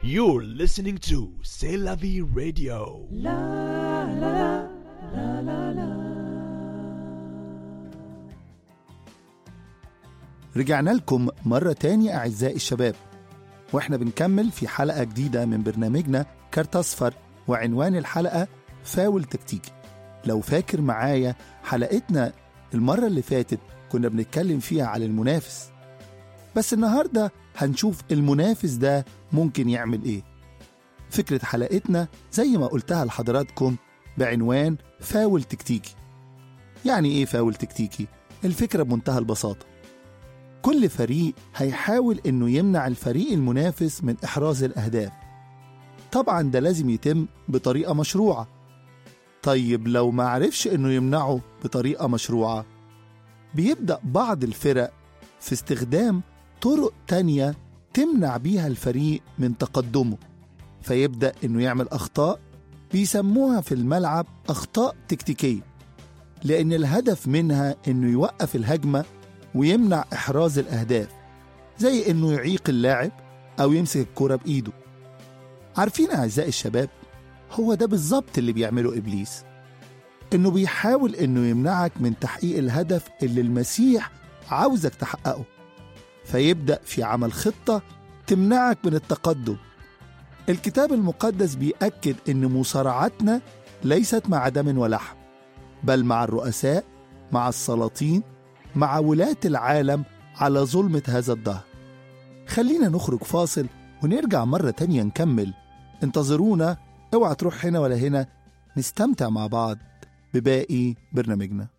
You're listening to C'est la vie radio. رجعنا لكم مرة تاني أعزائي الشباب وإحنا بنكمل في حلقة جديدة من برنامجنا كارت أصفر وعنوان الحلقة فاول تكتيكي لو فاكر معايا حلقتنا المرة اللي فاتت كنا بنتكلم فيها على المنافس بس النهاردة هنشوف المنافس ده ممكن يعمل إيه فكرة حلقتنا زي ما قلتها لحضراتكم بعنوان فاول تكتيكي يعني إيه فاول تكتيكي؟ الفكرة بمنتهى البساطة كل فريق هيحاول انه يمنع الفريق المنافس من احراز الاهداف طبعا ده لازم يتم بطريقه مشروعه طيب لو ما عرفش انه يمنعه بطريقه مشروعه بيبدا بعض الفرق في استخدام طرق تانية تمنع بيها الفريق من تقدمه فيبدا انه يعمل اخطاء بيسموها في الملعب اخطاء تكتيكيه لان الهدف منها انه يوقف الهجمه ويمنع إحراز الأهداف زي إنه يعيق اللاعب أو يمسك الكرة بإيده عارفين أعزائي الشباب هو ده بالظبط اللي بيعمله إبليس إنه بيحاول إنه يمنعك من تحقيق الهدف اللي المسيح عاوزك تحققه فيبدأ في عمل خطة تمنعك من التقدم الكتاب المقدس بيأكد إن مصارعتنا ليست مع دم ولحم بل مع الرؤساء مع السلاطين مع ولاة العالم على ظلمة هذا الدهر خلينا نخرج فاصل ونرجع مرة تانية نكمل انتظرونا اوعى تروح هنا ولا هنا نستمتع مع بعض بباقي برنامجنا